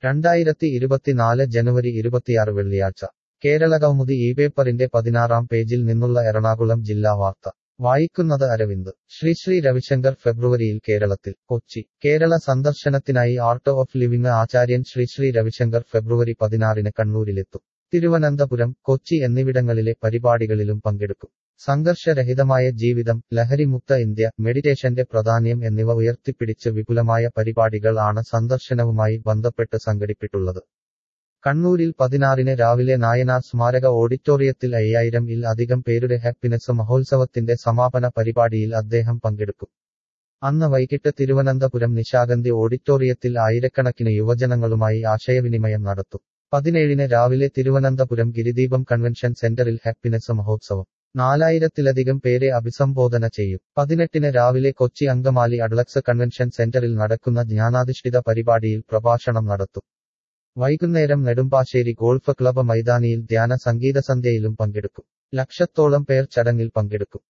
രണ്ടായിരത്തി ഇരുപത്തിനാല് ജനുവരി ഇരുപത്തിയാറ് വെള്ളിയാഴ്ച കേരളകൗമുദി ഈ പേപ്പറിന്റെ പതിനാറാം പേജിൽ നിന്നുള്ള എറണാകുളം ജില്ലാ വാർത്ത വായിക്കുന്നത് അരവിന്ദ് ശ്രീ ശ്രീ രവിശങ്കർ ഫെബ്രുവരിയിൽ കേരളത്തിൽ കൊച്ചി കേരള സന്ദർശനത്തിനായി ആർട്ട് ഓഫ് ലിവിംഗ് ആചാര്യൻ ശ്രീ ശ്രീ രവിശങ്കർ ഫെബ്രുവരി പതിനാറിന് കണ്ണൂരിലെത്തും തിരുവനന്തപുരം കൊച്ചി എന്നിവിടങ്ങളിലെ പരിപാടികളിലും പങ്കെടുക്കും സംഘർഷരഹിതമായ ജീവിതം ലഹരിമുക്ത ഇന്ത്യ മെഡിറ്റേഷന്റെ പ്രാധാന്യം എന്നിവ ഉയർത്തിപ്പിടിച്ച് വിപുലമായ പരിപാടികൾ ആണ് സന്ദർശനവുമായി ബന്ധപ്പെട്ട് സംഘടിപ്പിട്ടുള്ളത് കണ്ണൂരിൽ പതിനാറിന് രാവിലെ നായനാർ സ്മാരക ഓഡിറ്റോറിയത്തിൽ അയ്യായിരം ഇൽ അധികം പേരുടെ ഹാപ്പിനെസ് മഹോത്സവത്തിന്റെ സമാപന പരിപാടിയിൽ അദ്ദേഹം പങ്കെടുക്കും അന്ന് വൈകിട്ട് തിരുവനന്തപുരം നിശാഗന്ധി ഓഡിറ്റോറിയത്തിൽ ആയിരക്കണക്കിന് യുവജനങ്ങളുമായി ആശയവിനിമയം നടത്തും പതിനേഴിന് രാവിലെ തിരുവനന്തപുരം ഗിരിദീപം കൺവെൻഷൻ സെന്ററിൽ ഹാപ്പിനെസ് മഹോത്സവം നാലായിരത്തിലധികം പേരെ അഭിസംബോധന ചെയ്യും പതിനെട്ടിന് രാവിലെ കൊച്ചി അങ്കമാലി അഡ്ലക്സ് കൺവെൻഷൻ സെന്ററിൽ നടക്കുന്ന ജ്ഞാനാധിഷ്ഠിത പരിപാടിയിൽ പ്രഭാഷണം നടത്തും വൈകുന്നേരം നെടുമ്പാശ്ശേരി ഗോൾഫ് ക്ലബ് മൈതാനിയിൽ ധ്യാന സംഗീത സന്ധ്യയിലും പങ്കെടുക്കും ലക്ഷത്തോളം പേർ ചടങ്ങിൽ പങ്കെടുക്കും